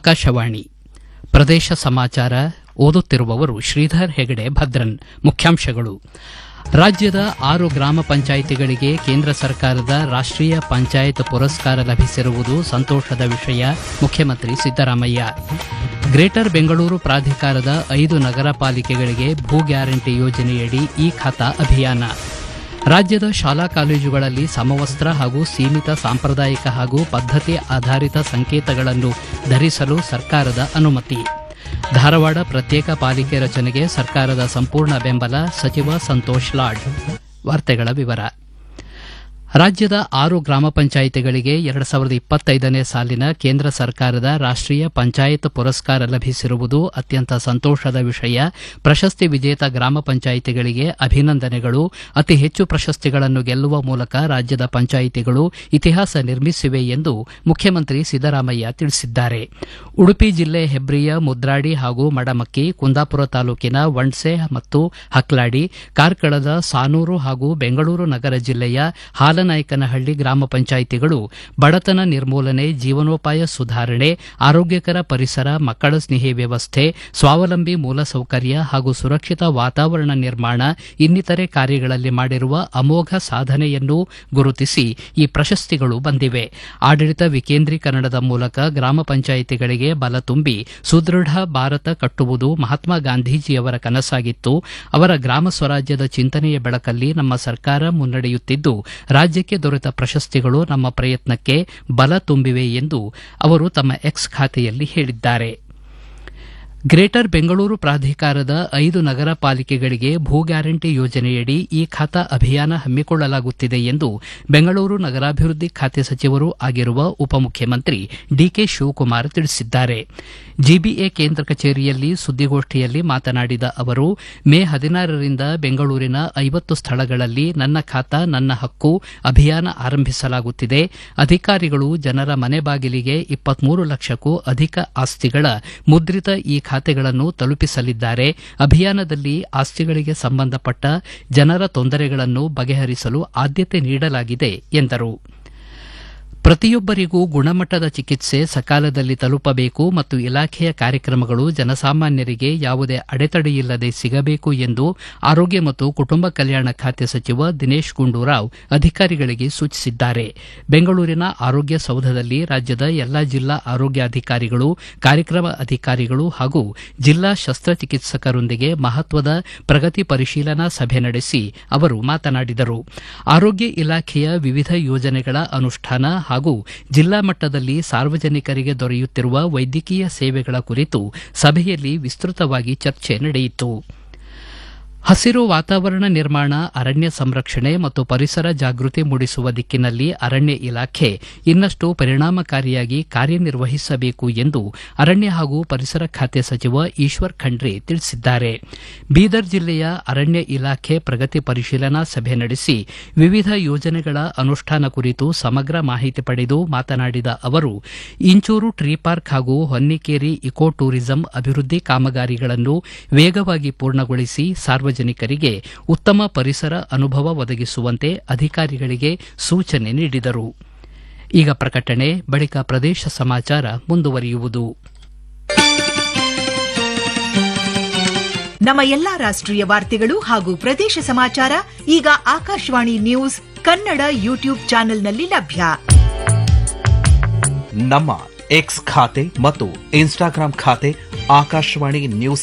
ಆಕಾಶವಾಣಿ ಪ್ರದೇಶ ಸಮಾಚಾರ ಓದುತ್ತಿರುವವರು ಶ್ರೀಧರ್ ಹೆಗಡೆ ಭದ್ರನ್ ಮುಖ್ಯಾಂಶಗಳು ರಾಜ್ಯದ ಆರು ಗ್ರಾಮ ಪಂಚಾಯಿತಿಗಳಿಗೆ ಕೇಂದ್ರ ಸರ್ಕಾರದ ರಾಷ್ಟೀಯ ಪಂಚಾಯತ್ ಪುರಸ್ಕಾರ ಲಭಿಸಿರುವುದು ಸಂತೋಷದ ವಿಷಯ ಮುಖ್ಯಮಂತ್ರಿ ಸಿದ್ದರಾಮಯ್ಯ ಗ್ರೇಟರ್ ಬೆಂಗಳೂರು ಪ್ರಾಧಿಕಾರದ ಐದು ನಗರ ಪಾಲಿಕೆಗಳಿಗೆ ಭೂ ಗ್ಯಾರಂಟಿ ಯೋಜನೆಯಡಿ ಈ ಖಾತಾ ಅಭಿಯಾನ ರಾಜ್ಯದ ಶಾಲಾ ಕಾಲೇಜುಗಳಲ್ಲಿ ಸಮವಸ್ತ್ರ ಹಾಗೂ ಸೀಮಿತ ಸಾಂಪ್ರದಾಯಿಕ ಹಾಗೂ ಪದ್ಧತಿ ಆಧಾರಿತ ಸಂಕೇತಗಳನ್ನು ಧರಿಸಲು ಸರ್ಕಾರದ ಅನುಮತಿ ಧಾರವಾಡ ಪ್ರತ್ಯೇಕ ಪಾಲಿಕೆ ರಚನೆಗೆ ಸರ್ಕಾರದ ಸಂಪೂರ್ಣ ಬೆಂಬಲ ಸಚಿವ ಸಂತೋಷ್ ಲಾಡ್ ವಾರ್ತೆಗಳ ವಿವರ ರಾಜ್ಯದ ಆರು ಗ್ರಾಮ ಪಂಚಾಯಿತಿಗಳಿಗೆ ಎರಡು ಸಾವಿರದ ಇಪ್ಪತ್ತೈದನೇ ಸಾಲಿನ ಕೇಂದ್ರ ಸರ್ಕಾರದ ರಾಷ್ಟೀಯ ಪಂಚಾಯತ್ ಪುರಸ್ಕಾರ ಲಭಿಸಿರುವುದು ಅತ್ಯಂತ ಸಂತೋಷದ ವಿಷಯ ಪ್ರಶಸ್ತಿ ವಿಜೇತ ಗ್ರಾಮ ಪಂಚಾಯಿತಿಗಳಿಗೆ ಅಭಿನಂದನೆಗಳು ಅತಿ ಹೆಚ್ಚು ಪ್ರಶಸ್ತಿಗಳನ್ನು ಗೆಲ್ಲುವ ಮೂಲಕ ರಾಜ್ಯದ ಪಂಚಾಯಿತಿಗಳು ಇತಿಹಾಸ ನಿರ್ಮಿಸಿವೆ ಎಂದು ಮುಖ್ಯಮಂತ್ರಿ ಸಿದ್ದರಾಮಯ್ಯ ತಿಳಿಸಿದ್ದಾರೆ ಉಡುಪಿ ಜಿಲ್ಲೆ ಹೆಬ್ರಿಯ ಮುದ್ರಾಡಿ ಹಾಗೂ ಮಡಮಕ್ಕಿ ಕುಂದಾಪುರ ತಾಲೂಕಿನ ವಂಡ್ಸೆ ಮತ್ತು ಹಕ್ಲಾಡಿ ಕಾರ್ಕಳದ ಸಾನೂರು ಹಾಗೂ ಬೆಂಗಳೂರು ನಗರ ಜಿಲ್ಲೆಯ ಹಾಲನಾಯಕನಹಳ್ಳಿ ಗ್ರಾಮ ಪಂಚಾಯಿತಿಗಳು ಬಡತನ ನಿರ್ಮೂಲನೆ ಜೀವನೋಪಾಯ ಸುಧಾರಣೆ ಆರೋಗ್ಯಕರ ಪರಿಸರ ಮಕ್ಕಳ ಸ್ನೇಹಿ ವ್ಯವಸ್ಥೆ ಸ್ವಾವಲಂಬಿ ಮೂಲಸೌಕರ್ಯ ಹಾಗೂ ಸುರಕ್ಷಿತ ವಾತಾವರಣ ನಿರ್ಮಾಣ ಇನ್ನಿತರೆ ಕಾರ್ಯಗಳಲ್ಲಿ ಮಾಡಿರುವ ಅಮೋಘ ಸಾಧನೆಯನ್ನು ಗುರುತಿಸಿ ಈ ಪ್ರಶಸ್ತಿಗಳು ಬಂದಿವೆ ಆಡಳಿತ ವಿಕೇಂದ್ರೀಕರಣದ ಮೂಲಕ ಗ್ರಾಮ ಪಂಚಾಯಿತಿಗಳಿಗೆ ಬಲ ತುಂಬಿ ಸುದೃಢ ಭಾರತ ಕಟ್ಟುವುದು ಮಹಾತ್ಮ ಗಾಂಧೀಜಿಯವರ ಕನಸಾಗಿತ್ತು ಅವರ ಗ್ರಾಮ ಸ್ವರಾಜ್ಯದ ಚಿಂತನೆಯ ಬೆಳಕಲ್ಲಿ ನಮ್ಮ ಸರ್ಕಾರ ಮುನ್ನಡೆಯುತ್ತಿದ್ದು ರಾಜ್ಯಕ್ಕೆ ದೊರೆತ ಪ್ರಶಸ್ತಿಗಳು ನಮ್ಮ ಪ್ರಯತ್ನಕ್ಕೆ ಬಲ ತುಂಬಿವೆ ಎಂದು ಅವರು ತಮ್ಮ ಎಕ್ಸ್ ಖಾತೆಯಲ್ಲಿ ಹೇಳಿದ್ದಾರೆ ಗ್ರೇಟರ್ ಬೆಂಗಳೂರು ಪ್ರಾಧಿಕಾರದ ಐದು ನಗರ ಪಾಲಿಕೆಗಳಿಗೆ ಭೂ ಗ್ಯಾರಂಟಿ ಯೋಜನೆಯಡಿ ಈ ಖಾತಾ ಅಭಿಯಾನ ಹಮ್ಮಿಕೊಳ್ಳಲಾಗುತ್ತಿದೆ ಎಂದು ಬೆಂಗಳೂರು ನಗರಾಭಿವೃದ್ಧಿ ಖಾತೆ ಸಚಿವರೂ ಆಗಿರುವ ಉಪಮುಖ್ಯಮಂತ್ರಿ ಡಿಕೆ ಶಿವಕುಮಾರ್ ತಿಳಿಸಿದ್ದಾರೆ ಜಿಬಿಎ ಕೇಂದ್ರ ಕಚೇರಿಯಲ್ಲಿ ಸುದ್ದಿಗೋಷ್ಠಿಯಲ್ಲಿ ಮಾತನಾಡಿದ ಅವರು ಮೇ ಹದಿನಾರರಿಂದ ಬೆಂಗಳೂರಿನ ಐವತ್ತು ಸ್ಥಳಗಳಲ್ಲಿ ನನ್ನ ಖಾತಾ ನನ್ನ ಹಕ್ಕು ಅಭಿಯಾನ ಆರಂಭಿಸಲಾಗುತ್ತಿದೆ ಅಧಿಕಾರಿಗಳು ಜನರ ಮನೆ ಬಾಗಿಲಿಗೆ ಇಪ್ಪತ್ಮೂರು ಲಕ್ಷಕ್ಕೂ ಅಧಿಕ ಆಸ್ತಿಗಳ ಮುದ್ರಿತ ಈ ಖಾತೆಗಳನ್ನು ತಲುಪಿಸಲಿದ್ದಾರೆ ಅಭಿಯಾನದಲ್ಲಿ ಆಸ್ತಿಗಳಿಗೆ ಸಂಬಂಧಪಟ್ಟ ಜನರ ತೊಂದರೆಗಳನ್ನು ಬಗೆಹರಿಸಲು ಆದ್ಯತೆ ನೀಡಲಾಗಿದೆ ಎಂದರು ಪ್ರತಿಯೊಬ್ಬರಿಗೂ ಗುಣಮಟ್ಟದ ಚಿಕಿತ್ಸೆ ಸಕಾಲದಲ್ಲಿ ತಲುಪಬೇಕು ಮತ್ತು ಇಲಾಖೆಯ ಕಾರ್ಯಕ್ರಮಗಳು ಜನಸಾಮಾನ್ಯರಿಗೆ ಯಾವುದೇ ಅಡೆತಡೆಯಿಲ್ಲದೆ ಸಿಗಬೇಕು ಎಂದು ಆರೋಗ್ಯ ಮತ್ತು ಕುಟುಂಬ ಕಲ್ಯಾಣ ಖಾತೆ ಸಚಿವ ದಿನೇಶ್ ಗುಂಡೂರಾವ್ ಅಧಿಕಾರಿಗಳಿಗೆ ಸೂಚಿಸಿದ್ದಾರೆ ಬೆಂಗಳೂರಿನ ಆರೋಗ್ಯ ಸೌಧದಲ್ಲಿ ರಾಜ್ಯದ ಎಲ್ಲಾ ಜಿಲ್ಲಾ ಆರೋಗ್ಯಾಧಿಕಾರಿಗಳು ಕಾರ್ಯಕ್ರಮ ಅಧಿಕಾರಿಗಳು ಹಾಗೂ ಜಿಲ್ಲಾ ಶಸ್ತ್ರಚಿಕಿತ್ಸಕರೊಂದಿಗೆ ಮಹತ್ವದ ಪ್ರಗತಿ ಪರಿಶೀಲನಾ ಸಭೆ ನಡೆಸಿ ಅವರು ಮಾತನಾಡಿದರು ಆರೋಗ್ಯ ಇಲಾಖೆಯ ವಿವಿಧ ಯೋಜನೆಗಳ ಅನುಷ್ಠಾನ ಹಾಗೂ ಜಿಲ್ಲಾ ಮಟ್ಟದಲ್ಲಿ ಸಾರ್ವಜನಿಕರಿಗೆ ದೊರೆಯುತ್ತಿರುವ ವೈದ್ಯಕೀಯ ಸೇವೆಗಳ ಕುರಿತು ಸಭೆಯಲ್ಲಿ ವಿಸ್ತೃತವಾಗಿ ಚರ್ಚೆ ನಡೆಯಿತು ಹಸಿರು ವಾತಾವರಣ ನಿರ್ಮಾಣ ಅರಣ್ಯ ಸಂರಕ್ಷಣೆ ಮತ್ತು ಪರಿಸರ ಜಾಗೃತಿ ಮೂಡಿಸುವ ದಿಕ್ಕಿನಲ್ಲಿ ಅರಣ್ಯ ಇಲಾಖೆ ಇನ್ನಷ್ಟು ಪರಿಣಾಮಕಾರಿಯಾಗಿ ಕಾರ್ಯನಿರ್ವಹಿಸಬೇಕು ಎಂದು ಅರಣ್ಯ ಹಾಗೂ ಪರಿಸರ ಖಾತೆ ಸಚಿವ ಈಶ್ವರ್ ಖಂಡ್ರೆ ತಿಳಿಸಿದ್ದಾರೆ ಬೀದರ್ ಜಿಲ್ಲೆಯ ಅರಣ್ಯ ಇಲಾಖೆ ಪ್ರಗತಿ ಪರಿಶೀಲನಾ ಸಭೆ ನಡೆಸಿ ವಿವಿಧ ಯೋಜನೆಗಳ ಅನುಷ್ಠಾನ ಕುರಿತು ಸಮಗ್ರ ಮಾಹಿತಿ ಪಡೆದು ಮಾತನಾಡಿದ ಅವರು ಇಂಚೂರು ಟ್ರೀ ಪಾರ್ಕ್ ಹಾಗೂ ಹೊನ್ನಿಕೇರಿ ಇಕೋ ಟೂರಿಸಂ ಅಭಿವೃದ್ಧಿ ಕಾಮಗಾರಿಗಳನ್ನು ವೇಗವಾಗಿ ಪೂರ್ಣಗೊಳಿಸಿ ಸಾರ್ವಜನಿಕರಿಗೆ ಉತ್ತಮ ಪರಿಸರ ಅನುಭವ ಒದಗಿಸುವಂತೆ ಅಧಿಕಾರಿಗಳಿಗೆ ಸೂಚನೆ ನೀಡಿದರು ಈಗ ಪ್ರಕಟಣೆ ಬಳಿಕ ಪ್ರದೇಶ ಸಮಾಚಾರ ಮುಂದುವರಿಯುವುದು ನಮ್ಮ ಎಲ್ಲಾ ರಾಷ್ಟ್ರೀಯ ವಾರ್ತೆಗಳು ಹಾಗೂ ಪ್ರದೇಶ ಸಮಾಚಾರ ಈಗ ಆಕಾಶವಾಣಿ ನ್ಯೂಸ್ ಕನ್ನಡ ಯೂಟ್ಯೂಬ್ ಚಾನೆಲ್ನಲ್ಲಿ ಲಭ್ಯ ನಮ್ಮ ಎಕ್ಸ್ ಖಾತೆ ಮತ್ತು ಇನ್ಸ್ಟಾಗ್ರಾಂ ಖಾತೆ ಆಕಾಶವಾಣಿ ನ್ಯೂಸ್